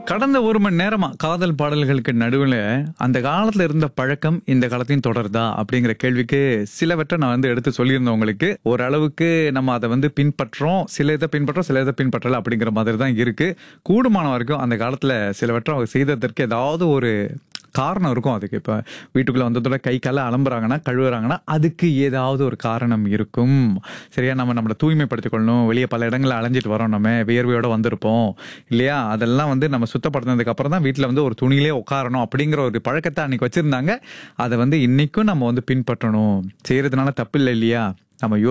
கடந்த ஒரு மணி நேரமா காதல் பாடல்களுக்கு நடுவில் அந்த காலத்துல இருந்த பழக்கம் இந்த காலத்தையும் தொடருதா அப்படிங்கிற கேள்விக்கு சிலவற்றை நான் வந்து எடுத்து சொல்லியிருந்தேன் உங்களுக்கு ஓரளவுக்கு நம்ம அதை வந்து பின்பற்றோம் சில இதை பின்பற்றோம் சில இதை பின்பற்றல அப்படிங்கிற மாதிரி தான் இருக்கு கூடுமான வரைக்கும் அந்த காலத்துல சிலவற்றை அவங்க செய்ததற்கு ஏதாவது ஒரு காரணம் இருக்கும் அதுக்கு இப்போ வீட்டுக்குள்ள வந்ததோட கை கால அலம்புறாங்கன்னா கழுவுறாங்கன்னா அதுக்கு ஏதாவது ஒரு காரணம் இருக்கும் சரியா நம்ம நம்மளை தூய்மைப்படுத்திக் கொள்ளணும் வெளியே பல இடங்களில் அலைஞ்சிட்டு வரோம் நம்ம வியர்வையோட வந்திருப்போம் இல்லையா அதெல்லாம் வந்து நம்ம சுத்தப்படுத்தினதுக்கு அப்புறம் தான் வீட்டில் வந்து ஒரு துணியிலே உட்காரணும் அப்படிங்கிற ஒரு பழக்கத்தை அன்னைக்கு வச்சிருந்தாங்க அதை வந்து இன்னைக்கும் நம்ம வந்து பின்பற்றணும் செய்யறதுனால தப்பு இல்லை இல்லையா நம்ம யோ